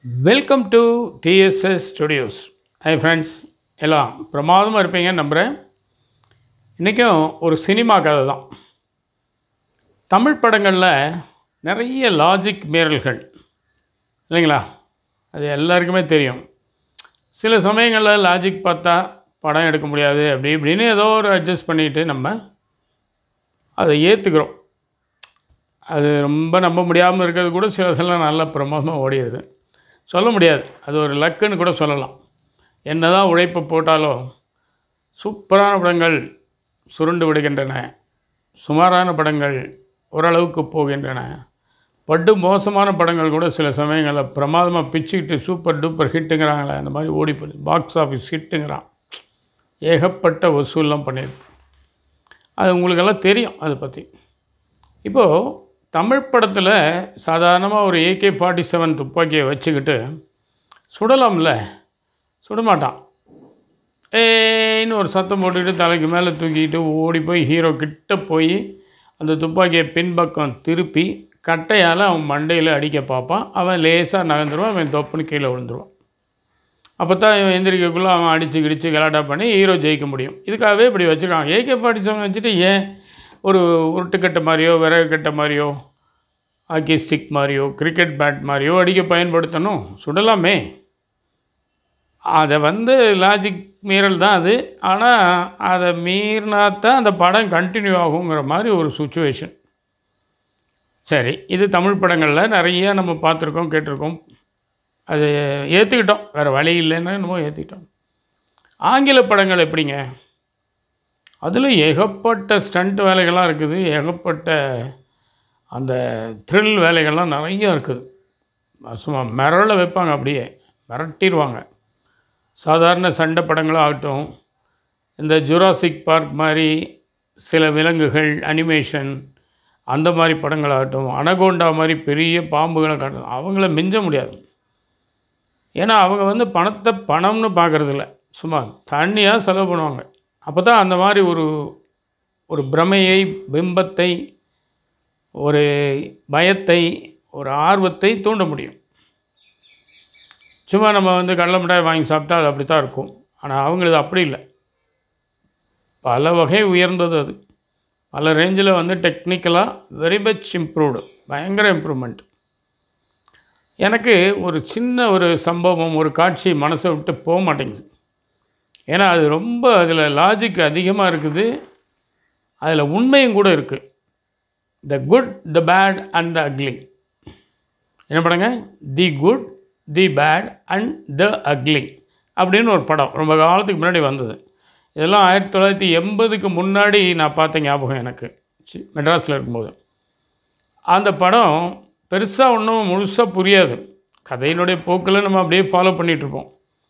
welcome to TSS studios hi friends எல்லாம் பிரமாதமாக இருப்பீங்கன்னு நம்புகிறேன் இன்றைக்கும் ஒரு சினிமா கதை தான் தமிழ் படங்களில் நிறைய லாஜிக் மீறல்கள் இல்லைங்களா அது எல்லாருக்குமே தெரியும் சில சமயங்களில் லாஜிக் பார்த்தா படம் எடுக்க முடியாது அப்படி இப்படின்னு ஏதோ ஒரு அட்ஜஸ்ட் பண்ணிட்டு நம்ம அதை ஏற்றுக்கிறோம் அது ரொம்ப நம்ப முடியாமல் இருக்கிறது கூட சில சில நல்ல பிரமாதமாக ஓடிடுது சொல்ல முடியாது அது ஒரு லக்குன்னு கூட சொல்லலாம் என்ன தான் உழைப்பு போட்டாலும் சூப்பரான படங்கள் சுருண்டு விடுகின்றன சுமாரான படங்கள் ஓரளவுக்கு போகின்றன படு மோசமான படங்கள் கூட சில சமயங்களில் பிரமாதமாக பிச்சுக்கிட்டு சூப்பர் டூப்பர் ஹிட்டுங்கிறாங்களே அந்த மாதிரி ஓடி போய் பாக்ஸ் ஆஃபீஸ் ஹிட்டுங்கிறான் ஏகப்பட்ட வசூல்லாம் பண்ணிடுது அது உங்களுக்கெல்லாம் தெரியும் அதை பற்றி இப்போது தமிழ் படத்தில் சாதாரணமாக ஒரு ஏகே ஃபார்ட்டி செவன் துப்பாக்கியை வச்சுக்கிட்டு சுடலாம்ல சுடமாட்டான் ஏன்னு ஒரு சத்தம் போட்டுக்கிட்டு தலைக்கு மேலே தூக்கிட்டு ஓடி போய் ஹீரோ கிட்ட போய் அந்த துப்பாக்கியை பின்பக்கம் திருப்பி கட்டையால் அவன் மண்டையில் அடிக்க பார்ப்பான் அவன் லேசாக நகர்ந்துருவான் அவன் தொப்புன்னு கீழே விழுந்துருவான் அப்போ தான் இவன் எந்திரிக்கக்குள்ளே அவன் அடித்து கிடிச்சு கலாட்டா பண்ணி ஹீரோ ஜெயிக்க முடியும் இதுக்காகவே இப்படி வச்சுருக்காங்க ஏகே ஃபார்ட்டி செவன் வச்சுட்டு ஏன் ஒரு உருட்டுக்கட்டை மாதிரியோ விறகு கட்டை மாதிரியோ ஹாக்கி ஸ்டிக் மாதிரியோ கிரிக்கெட் பேட் மாதிரியோ அடிக்க பயன்படுத்தணும் சுடலாமே அதை வந்து லாஜிக் மீறல் தான் அது ஆனால் அதை மீறினா தான் அந்த படம் கண்டினியூ ஆகுங்கிற மாதிரி ஒரு சுச்சுவேஷன் சரி இது தமிழ் படங்களில் நிறைய நம்ம பார்த்துருக்கோம் கேட்டிருக்கோம் அது ஏற்றுக்கிட்டோம் வேறு வழி இல்லைன்னு என்னமோ ஏற்றுக்கிட்டோம் ஆங்கில படங்கள் எப்படிங்க அதில் ஏகப்பட்ட ஸ்டண்ட் வேலைகள்லாம் இருக்குது ஏகப்பட்ட அந்த த்ரில் வேலைகள்லாம் நிறைய இருக்குது சும்மா மிரள வைப்பாங்க அப்படியே மிரட்டிடுவாங்க சாதாரண சண்டை படங்களும் ஆகட்டும் இந்த ஜுராசிக் பார்க் மாதிரி சில விலங்குகள் அனிமேஷன் அந்த மாதிரி படங்களாகட்டும் அனகோண்டா மாதிரி பெரிய பாம்புகளை காட்டணும் அவங்கள மிஞ்ச முடியாது ஏன்னா அவங்க வந்து பணத்தை பணம்னு பார்க்குறதில்ல சும்மா தண்ணியாக செலவு பண்ணுவாங்க அப்போ தான் அந்த மாதிரி ஒரு ஒரு பிரமையை பிம்பத்தை ஒரு பயத்தை ஒரு ஆர்வத்தை தூண்ட முடியும் சும்மா நம்ம வந்து கடலை மிட்டாய் வாங்கி சாப்பிட்டா அது அப்படி தான் இருக்கும் ஆனால் அவங்களது அப்படி இல்லை பல வகை உயர்ந்தது அது பல ரேஞ்சில் வந்து டெக்னிக்கலாக வெரி மச் இம்ப்ரூவ்டு பயங்கர இம்ப்ரூவ்மெண்ட் எனக்கு ஒரு சின்ன ஒரு சம்பவம் ஒரு காட்சி மனசை விட்டு போக மாட்டேங்குது ஏன்னா அது ரொம்ப அதில் லாஜிக் அதிகமாக இருக்குது அதில் உண்மையும் கூட இருக்குது the good the bad and the ugly என்ன படங்க the good the bad and the ugly அப்படின்னு ஒரு படம் ரொம்ப காலத்துக்கு முன்னாடி வந்தது இதெல்லாம் ஆயிரத்தி தொள்ளாயிரத்தி எண்பதுக்கு முன்னாடி நான் பார்த்த ஞாபகம் எனக்கு சி மெட்ராஸில் இருக்கும்போது அந்த படம் பெருசாக ஒன்றும் முழுசாக புரியாது கதையினுடைய போக்கில் நம்ம அப்படியே ஃபாலோ பண்ணிகிட்ருப்போம்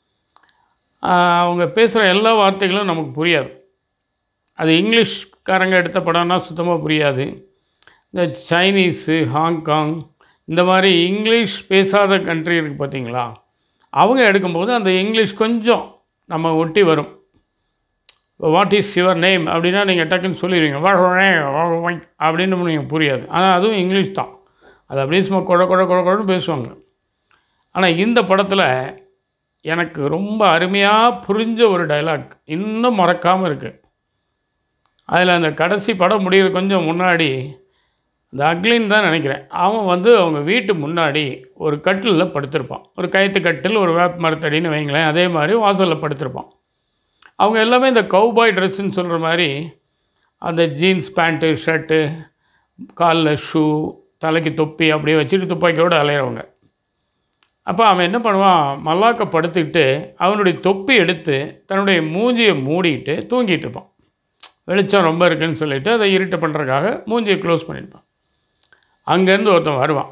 அவங்க பேசுகிற எல்லா வார்த்தைகளும் நமக்கு புரியாது அது இங்கிலீஷ்காரங்க எடுத்த படம்னா சுத்தமாக புரியாது இந்த சைனீஸு ஹாங்காங் இந்த மாதிரி இங்கிலீஷ் பேசாத கண்ட்ரி இருக்குது பார்த்தீங்களா அவங்க எடுக்கும்போது அந்த இங்கிலீஷ் கொஞ்சம் நம்ம ஒட்டி வரும் வாட் இஸ் யுவர் நேம் அப்படின்னா நீங்கள் டக்குன்னு சொல்லிடுவீங்க அப்படின்னு நீங்கள் புரியாது ஆனால் அதுவும் இங்கிலீஷ் தான் அது அப்படியே சும்மா குழ குழ குழ குழன்னு பேசுவாங்க ஆனால் இந்த படத்தில் எனக்கு ரொம்ப அருமையாக புரிஞ்ச ஒரு டைலாக் இன்னும் மறக்காமல் இருக்குது அதில் அந்த கடைசி படம் முடிகிற கொஞ்சம் முன்னாடி இந்த அக்லின்னு தான் நினைக்கிறேன் அவன் வந்து அவங்க வீட்டு முன்னாடி ஒரு கட்டிலில் படுத்திருப்பான் ஒரு கயிற்று கட்டில் ஒரு வேப்ப மரத்தடின்னு வைங்களேன் அதே மாதிரி வாசலில் படுத்திருப்பான் அவங்க எல்லாமே இந்த கவுபாய் ட்ரெஸ்ஸுன்னு சொல்கிற மாதிரி அந்த ஜீன்ஸ் பேண்ட்டு ஷர்ட்டு காலில் ஷூ தலைக்கு தொப்பி அப்படியே வச்சுட்டு துப்பாக்கியோடு அலையிறவங்க அப்போ அவன் என்ன பண்ணுவான் மல்லாக்க படுத்துக்கிட்டு அவனுடைய தொப்பி எடுத்து தன்னுடைய மூஞ்சியை மூடிட்டு தூங்கிட்டு இருப்பான் வெளிச்சம் ரொம்ப இருக்குன்னு சொல்லிவிட்டு அதை இருட்டு பண்ணுறதுக்காக மூஞ்சியை க்ளோஸ் பண்ணியிருப்பான் அங்கேருந்து ஒருத்தன் வருவான்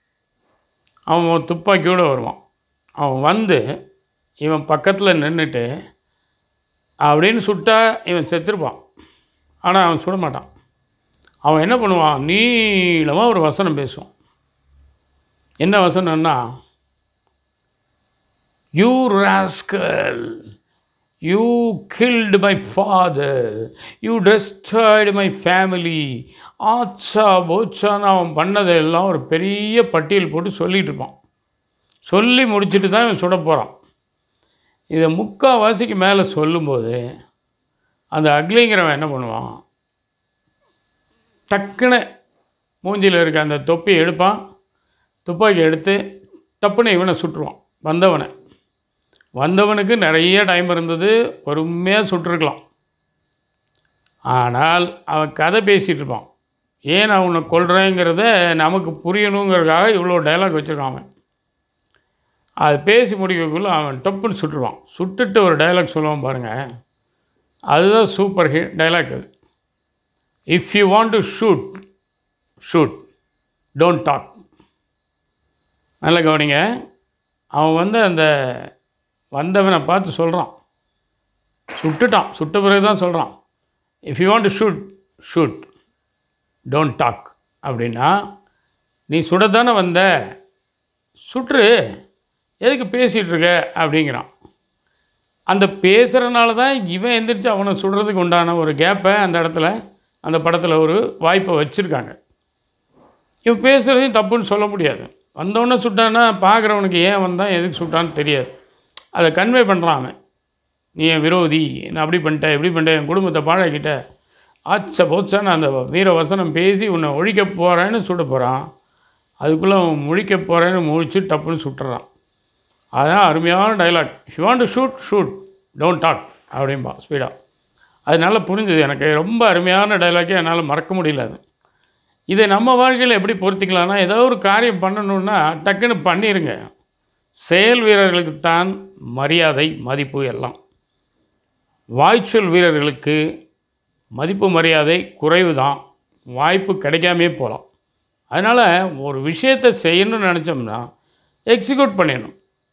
அவன் துப்பாக்கியோடு வருவான் அவன் வந்து இவன் பக்கத்தில் நின்றுட்டு அப்படின்னு சுட்டா இவன் செத்துருப்பான் ஆனால் அவன் சுட மாட்டான் அவன் என்ன பண்ணுவான் நீளமாக ஒரு வசனம் பேசுவான் என்ன வசனம்னா you rascal you killed my father you destroyed my family ஆச்சா போச்சான்னு அவன் பண்ணதெல்லாம் ஒரு பெரிய பட்டியல் போட்டு சொல்லிகிட்டு இருப்பான் சொல்லி முடிச்சுட்டு தான் இவன் சுட போகிறான் இதை முக்கால்வாசிக்கு மேலே சொல்லும்போது அந்த அக்லிங்கிறவன் என்ன பண்ணுவான் டக்குன்னு மூஞ்சியில் இருக்க அந்த தொப்பியை எடுப்பான் துப்பாக்கி எடுத்து டப்புன்னு இவனை சுட்டுருவான் வந்தவனை வந்தவனுக்கு நிறைய டைம் இருந்தது பொறுமையாக சுட்டிருக்கலாம் ஆனால் அவன் கதை பேசிகிட்டு இருப்பான் ஏன் நான் உன்னை கொல்றேங்கிறத நமக்கு புரியணுங்கிறதுக்காக இவ்வளோ டைலாக் வச்சுருக்கான் அவன் அது பேசி முடிக்கக்குள்ளே அவன் டப்புன்னு சுட்டுருவான் சுட்டுட்டு ஒரு டைலாக் சொல்லுவான் பாருங்கள் அதுதான் சூப்பர் ஹிட் டைலாக் அது if you want to shoot shoot don't talk நல்ல கவனிங்க அவன் வந்து அந்த வந்தவனை பார்த்து சொல்கிறான் சுட்டுட்டான் சுட்ட பிறகு தான் சொல்கிறான் if you want to shoot shoot don't talk அப்படின்னா நீ சுடத்தானே வந்த சுற்று எதுக்கு பேசிகிட்டு இருக்க அப்படிங்கிறான் அந்த பேசுகிறனால தான் இவன் எந்திரிச்சு அவனை சுடுறதுக்கு உண்டான ஒரு கேப்பை அந்த இடத்துல அந்த படத்தில் ஒரு வாய்ப்பை வச்சுருக்காங்க இவன் பேசுகிறதையும் தப்புன்னு சொல்ல முடியாது வந்தவொடனே சுட்டான்னா பார்க்குறவனுக்கு ஏன் வந்தான் எதுக்கு சுட்டான்னு தெரியாது அதை கன்வே பண்ணுறான் அவன் நீ என் விரோதி நான் அப்படி பண்ணிட்டேன் இப்படி பண்ணிட்டேன் என் குடும்பத்தை பாழாக்கிட்ட ஆச்ச போச்சான்னு அந்த வீர வசனம் பேசி உன்னை ஒழிக்க போகிறேன்னு சுட போகிறான் அதுக்குள்ளே அவன் முழிக்க போகிறேன்னு முழிச்சு டப்புன்னு சுட்டுறான் அதான் அருமையான dialogue you want to shoot shoot don't talk அப்படின்பா ஸ்பீடாக அது நல்லா புரிஞ்சுது எனக்கு ரொம்ப அருமையான டைலாக்கே என்னால் மறக்க முடியல அது இதை நம்ம வாழ்க்கையில் எப்படி பொருத்திக்கலாம்னா ஏதோ ஒரு காரியம் பண்ணணுன்னா டக்குன்னு பண்ணிடுங்க செயல் வீரர்களுக்கு தான் மரியாதை மதிப்பு எல்லாம் வாய்ச்சொல் வீரர்களுக்கு மதிப்பு மரியாதை குறைவு தான் வாய்ப்பு கிடைக்காமே போகலாம் அதனால் ஒரு விஷயத்தை செய்யணும்னு நினச்சோம்னா எக்ஸிக்யூட் பண்ணிடணும்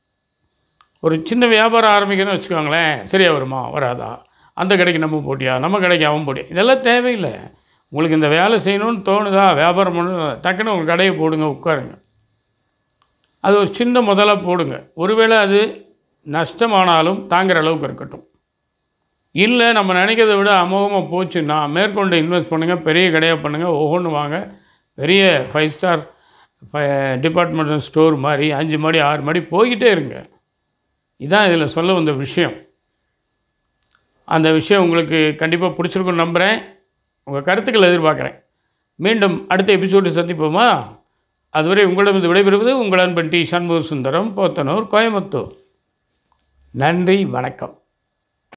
ஒரு சின்ன வியாபாரம் ஆரம்பிக்கணும்னு வச்சுக்கோங்களேன் சரியா வருமா வராதா அந்த கடைக்கு நம்ம போட்டியா நம்ம கடைக்கு அவன் போட்டியா இதெல்லாம் தேவையில்லை உங்களுக்கு இந்த வேலை செய்யணும்னு தோணுதா வியாபாரம் பண்ணணும் டக்குன்னு உங்கள் கடையை போடுங்க உட்காருங்க அது ஒரு சின்ன முதலாக போடுங்க ஒருவேளை அது நஷ்டமானாலும் தாங்குற அளவுக்கு இருக்கட்டும் இல்லை நம்ம நினைக்கிறத விட அமோகமாக போச்சுன்னா மேற்கொண்டு இன்வெஸ்ட் பண்ணுங்கள் பெரிய கடையாக பண்ணுங்கள் ஒவ்வொன்று வாங்க பெரிய ஃபைவ் ஸ்டார் டிபார்ட்மெண்டல் ஸ்டோர் மாதிரி அஞ்சு மாடி ஆறு மாடி போய்கிட்டே இருங்க இதான் இதில் சொல்ல வந்த விஷயம் அந்த விஷயம் உங்களுக்கு கண்டிப்பாக பிடிச்சிருக்குன்னு நம்புகிறேன் உங்கள் கருத்துக்களை எதிர்பார்க்குறேன் மீண்டும் அடுத்த எபிசோடு சந்திப்போமா அதுவரை உங்களிடம் விடைபெறுவது உங்கள் அன்பன் டி சண்முக சுந்தரம் போத்தனூர் கோயம்புத்தூர் நன்றி வணக்கம்